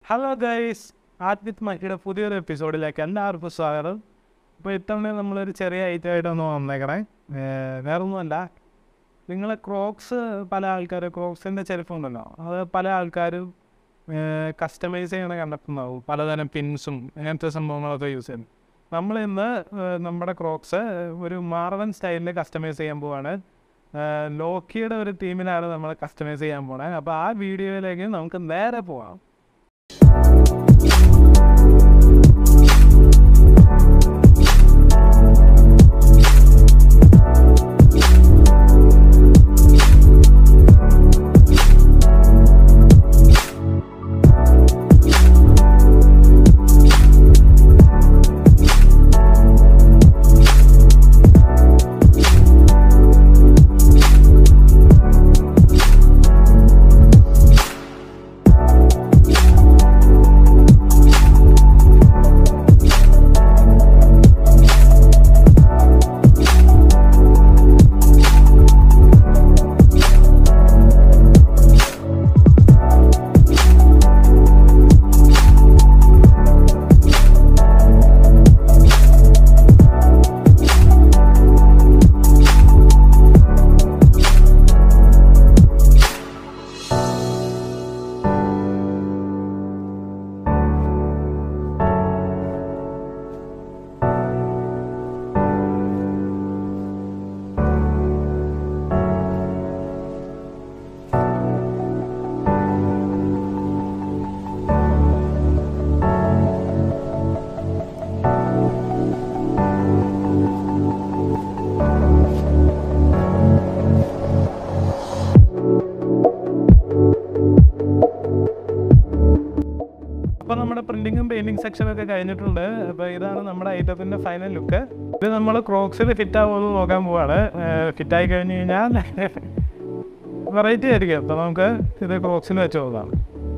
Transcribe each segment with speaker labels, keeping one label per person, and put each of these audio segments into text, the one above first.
Speaker 1: hello guys ആദ്യത്ത് മഹിയുടെ പുതിയൊരു എപ്പിസോഡിലേക്ക് എല്ലാവർക്കും സ്വാഗതം ഇപ്പോൾ ഇത്തവണ നമ്മളൊരു ചെറിയ ഐറ്റം ആയിട്ടൊന്ന് വന്നേക്കണേ ഏർ വേറൊന്നുമല്ല നിങ്ങൾ ക്രോക്സ് പല ആൾക്കാർ ക്രോക്സിൻ്റെ ചെരുപ്പുണ്ടല്ലോ അത് പല ആൾക്കാരും കസ്റ്റമൈസ് ചെയ്യണ കണ്ടിട്ടുണ്ടാവും പലതരം പിൻസും അങ്ങനത്തെ സംഭവങ്ങളൊക്കെ യൂസ് ചെയ്യുന്നു നമ്മൾ ഇന്ന് ഏർ നമ്മുടെ ക്രോക്സ് ഒരു മാർവൻ സ്റ്റൈലിൽ കസ്റ്റമൈസ് ചെയ്യാൻ പോവാണ് ഏർ ലോക്കിയുടെ ഒരു ടീമിലാണ് നമ്മൾ കസ്റ്റമൈസ് ചെയ്യാൻ പോണേ അപ്പോൾ ആ വീഡിയോയിലേക്ക് നമുക്ക് നേരെ പോവാം അപ്പോൾ നമ്മുടെ പ്രിന്റിങ്ങും പെയിന്റിങ് സെക്ഷനൊക്കെ കഴിഞ്ഞിട്ടുണ്ട് അപ്പോൾ ഇതാണ് നമ്മുടെ ഐറ്റത്തിൻ്റെ ഫൈനൽ ലുക്ക് ഇത് നമ്മൾ ക്രോക്സിൽ ഫിറ്റ് ആവുമെന്ന് നോക്കാൻ പോവാണ് ഫിറ്റ് ആയി കഴിഞ്ഞ് കഴിഞ്ഞാൽ വെറൈറ്റി ആയിരിക്കും അപ്പോൾ നമുക്ക് ഇത് ക്രോക്സിൽ വെച്ച് നോക്കാം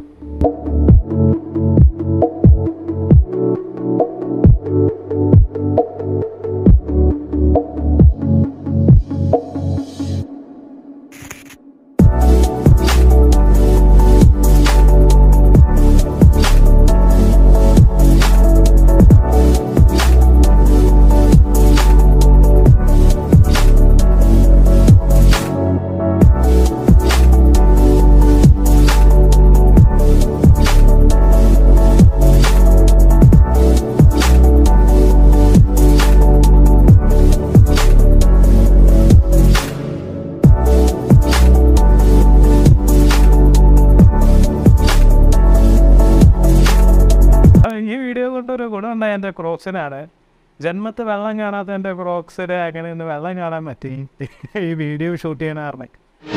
Speaker 1: ആ, ഈ വീഡിയോ കൊണ്ടൊരു ഗുണമുണ്ടായ എൻ്റെ ക്രോക്സിനാണ് ജന്മത്ത് വെള്ളം കാണാത്ത എൻ്റെ ക്രോക്സിന് അങ്ങനെ ഒന്ന് വെള്ളം കാണാൻ പറ്റി ഈ വീഡിയോ ഷൂട്ട് ചെയ്യണ കാരണം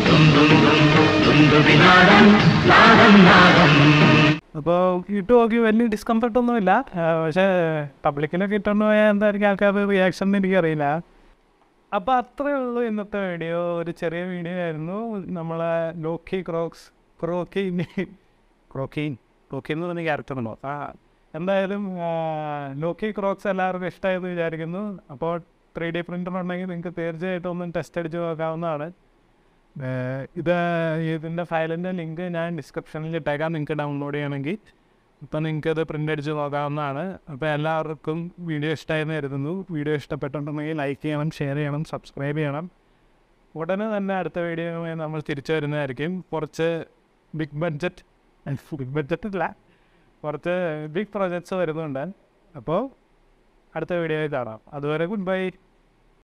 Speaker 1: അപ്പോൾ ഇട്ട് നോക്കി വലിയ ഡിസ്കംഫർട്ട് ഒന്നുമില്ല ആ, പക്ഷേ പബ്ലിക്കിനൊക്കെ ഇട്ടുകൊണ്ട് പോയാൽ എന്തായിരിക്കും ആൾക്കാരുടെ റിയാക്ഷൻ എന്ന് എനിക്കറിയില്ല അപ്പോൾ അത്രേ ഉള്ളൂ ഇന്നത്തെ വീഡിയോ ഒരു ചെറിയ വീഡിയോ ആയിരുന്നു നമ്മളെ ലോക്കി ക്രോക്സ് ക്രോക്കി ക്രോക്കീൻ ക്രോക്കി എന്ന് പറഞ്ഞ ക്യാരക്ടർ ഉണ്ടോ ആ എന്തായാലും ആ, ലോക്കി ക്രോക്സ് എല്ലാവർക്കും ഇഷ്ടമായെന്ന് വിചാരിക്കുന്നു അപ്പോൾ ത്രീ ഡി പ്രിൻ്റർ ഉണ്ടെങ്കിൽ നിങ്ങൾക്ക് തീർച്ചയായിട്ടും ഒന്ന് ടെസ്റ്റ് അടിച്ച് നോക്കാവുന്നതാണ് ഏർ ഇത് ഇതിൻ്റെ ഫയലിൻ്റെ ലിങ്ക് ഞാൻ ഡിസ്ക്രിപ്ഷനിൽ ഇട്ടേക്കാം നിങ്ങൾക്ക് ഡൗൺലോഡ് ചെയ്യണമെങ്കിൽ ഇപ്പം നിങ്ങൾക്ക് ഇത് പ്രിൻ്റ് അടിച്ച് നോക്കാവുന്നതാണ് അപ്പോൾ എല്ലാവർക്കും വീഡിയോ ഇഷ്ടമായെന്ന് കരുതുന്നു വീഡിയോ ഇഷ്ടപ്പെട്ടിട്ടുണ്ടെങ്കിൽ ലൈക്ക് ചെയ്യണം ഷെയർ ചെയ്യണം സബ്സ്ക്രൈബ് ചെയ്യണം ഉടനെ തന്നെ അടുത്ത വീഡിയോയുമായി നമ്മൾ തിരിച്ചു വരുന്നതായിരിക്കും കുറച്ച് ബിഗ് ബഡ്ജറ്റ് ബിഗ് ബഡ്ജറ്റ് അല്ല കുറച്ച് ബിഗ് പ്രോജക്ട്സ് വരുന്നുണ്ട് അപ്പോൾ അടുത്ത വീഡിയോയിൽ കാണാം അതുവരെ ഗുഡ് ബൈ